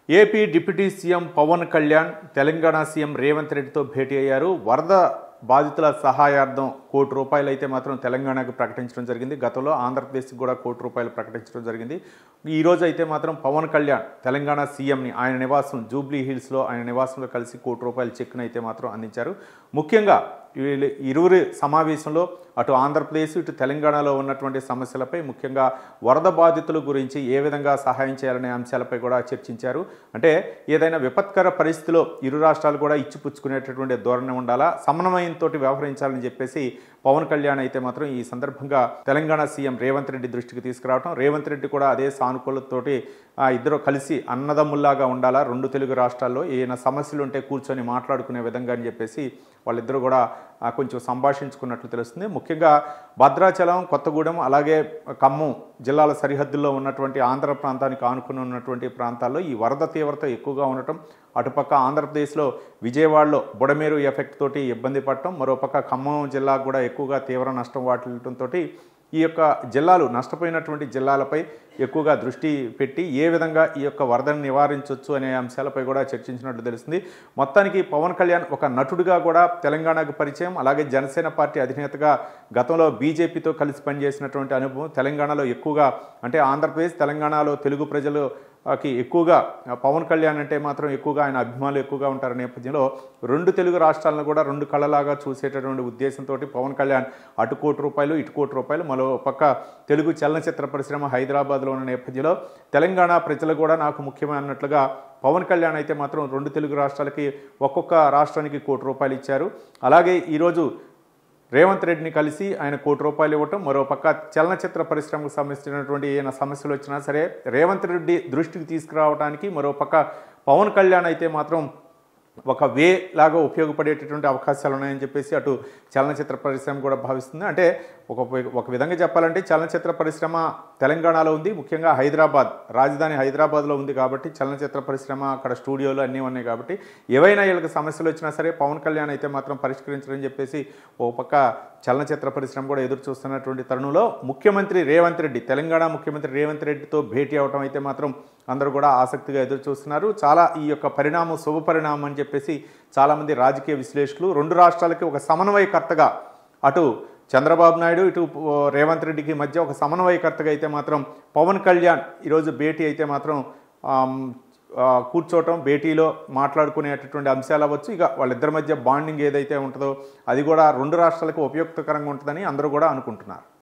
AP deputy CM Pawan Kalyan Telangana CM Revanth రెడ్డితో భేటీ అయ్యారు వరద బాధితుల సహాయార్థం కోటి రూపాయలు అయితే మాత్రం తెలంగాణకు ప్రకటించడం జరిగింది గతంలో ఆంధ్రప్రదేశ్కి కూడా కోటి రూపాయలు ప్రకటించడం జరిగింది ఈ రోజు అయితే మాత్రం పవన్ కళ్యాణ్ తెలంగాణ సీఎంని ఆయన నివాసం జూబ్లీ హిల్స్లో ఆయన నివాసంలో కలిసి కోటి రూపాయల చెక్ను అయితే మాత్రం అందించారు ముఖ్యంగా వీళ్ళు ఇరువురి సమావేశంలో అటు ఆంధ్రప్రదేశ్ ఇటు తెలంగాణలో ఉన్నటువంటి సమస్యలపై ముఖ్యంగా వరద బాధితుల గురించి ఏ విధంగా సహాయం చేయాలనే అంశాలపై కూడా చర్చించారు అంటే ఏదైనా విపత్కర పరిస్థితిలో ఇరు రాష్ట్రాలు కూడా ఇచ్చిపుచ్చుకునేటటువంటి ధోరణి ఉండాలా సమన్వయంతో వ్యవహరించాలని చెప్పేసి పవన్ కళ్యాణ్ అయితే మాత్రం ఈ సందర్భంగా తెలంగాణ సీఎం రేవంత్ రెడ్డి దృష్టికి తీసుకురావడం రేవంత్ రెడ్డి కూడా అదే సానుకూలతోటి ఆ ఇద్దరు కలిసి అన్నదమ్ముల్లాగా ఉండాలా రెండు తెలుగు రాష్ట్రాల్లో ఏమైనా సమస్యలు ఉంటే కూర్చొని మాట్లాడుకునే విధంగా అని చెప్పేసి వాళ్ళిద్దరూ కూడా ఆ, కొంచెం సంభాషించుకున్నట్లు తెలుస్తుంది ముఖ్యంగా భద్రాచలం కొత్తగూడెం అలాగే ఖమ్మం జిల్లాల సరిహద్దుల్లో ఉన్నటువంటి ఆంధ్ర ప్రాంతానికి ఆనుకుని ఉన్నటువంటి ప్రాంతాల్లో ఈ వరద తీవ్రత ఎక్కువగా ఉండటం అటుపక్క ఆంధ్రప్రదేశ్లో విజయవాడలో బుడమేరు ఎఫెక్ట్ తోటి ఇబ్బంది పడటం మరోపక్క ఖమ్మం జిల్లాకు కూడా ఎక్కువగా తీవ్ర నష్టం వాటిల్లటంతో ఈ యొక్క జిల్లాలు నష్టపోయినటువంటి జిల్లాలపై ఎక్కువగా దృష్టి పెట్టి ఏ విధంగా ఈ యొక్క వరదను నివారించవచ్చు అనే అంశాలపై కూడా చర్చించినట్లు తెలుస్తుంది మొత్తానికి పవన్ కళ్యాణ్ ఒక నటుడిగా కూడా తెలంగాణకు పరిచయం అలాగే జనసేన పార్టీ అధినేతగా గతంలో బీజేపీతో కలిసి పనిచేసినటువంటి అనుభవం తెలంగాణలో ఎక్కువగా అంటే ఆంధ్రప్రదేశ్ తెలంగాణలో తెలుగు ప్రజలు కి ఎక్కువగా పవన్ కళ్యాణ్ అంటే మాత్రం ఎక్కువగా ఆయన అభిమానులు ఎక్కువగా ఉంటారు నేపథ్యంలో రెండు తెలుగు రాష్ట్రాలను కూడా రెండు కళ్ళలాగా చూసేటటువంటి ఉద్దేశంతో పవన్ కళ్యాణ్ అటు కోటి రూపాయలు ఇటు కోటి రూపాయలు మరో పక్క తెలుగు చలనచిత్ర పరిశ్రమ హైదరాబాద్లో ఉన్న నేపథ్యంలో తెలంగాణ ప్రజలు కూడా నాకు ముఖ్యమైనట్లుగా పవన్ కళ్యాణ్ అయితే మాత్రం రెండు తెలుగు రాష్ట్రాలకి ఒక్కొక్క రాష్ట్రానికి కోటి రూపాయలు ఇచ్చారు అలాగే ఈరోజు రేవంత్ రెడ్డిని కలిసి ఆయన కోటి రూపాయలు ఇవ్వటం మరో పక్క చలనచిత్ర పరిశ్రమకు సంబంధించినటువంటి ఏమైనా సమస్యలు వచ్చినా సరే రేవంత్ రెడ్డి దృష్టికి తీసుకురావడానికి మరో పక్క పవన్ కళ్యాణ్ అయితే మాత్రం ఒక వే లాగా ఉపయోగపడేటటువంటి అవకాశాలు ఉన్నాయని చెప్పేసి అటు చలనచిత్ర పరిశ్రమ కూడా భావిస్తుంది అంటే ఒక ఒక విధంగా చెప్పాలంటే చలనచిత్ర పరిశ్రమ తెలంగాణలో ఉంది ముఖ్యంగా హైదరాబాద్ రాజధాని హైదరాబాద్లో ఉంది కాబట్టి చలనచిత్ర పరిశ్రమ అక్కడ స్టూడియోలు అన్నీ ఉన్నాయి కాబట్టి ఏవైనా వీళ్ళకి సమస్యలు వచ్చినా సరే పవన్ కళ్యాణ్ అయితే మాత్రం పరిష్కరించరని చెప్పేసి ఓ పక్క చలనచిత్ర పరిశ్రమ కూడా ఎదురు చూస్తున్నటువంటి తరుణంలో ముఖ్యమంత్రి రేవంత్ రెడ్డి తెలంగాణ ముఖ్యమంత్రి రేవంత్ రెడ్డితో భేటీ అవటం అయితే మాత్రం అందరూ కూడా ఆసక్తిగా ఎదురు చూస్తున్నారు చాలా ఈ యొక్క పరిణామం శుభ పరిణామం అని చెప్పేసి చాలామంది రాజకీయ విశ్లేషకులు రెండు రాష్ట్రాలకి ఒక సమన్వయకర్తగా అటు చంద్రబాబు నాయుడు ఇటు ఓ, రేవంత్ రెడ్డికి మధ్య ఒక సమన్వయకర్తగా అయితే మాత్రం పవన్ కళ్యాణ్ ఈరోజు భేటీ అయితే మాత్రం ఆమ్, ఆ, కూర్చోవటం భేటీలో మాట్లాడుకునేటటువంటి అంశాలు అవ్వచ్చు ఇక వాళ్ళిద్దరి మధ్య బాండింగ్ ఏదైతే ఉంటుందో అది కూడా రెండు రాష్ట్రాలకు ఉపయుక్తకరంగా ఉంటుందని అందరూ కూడా అనుకుంటున్నారు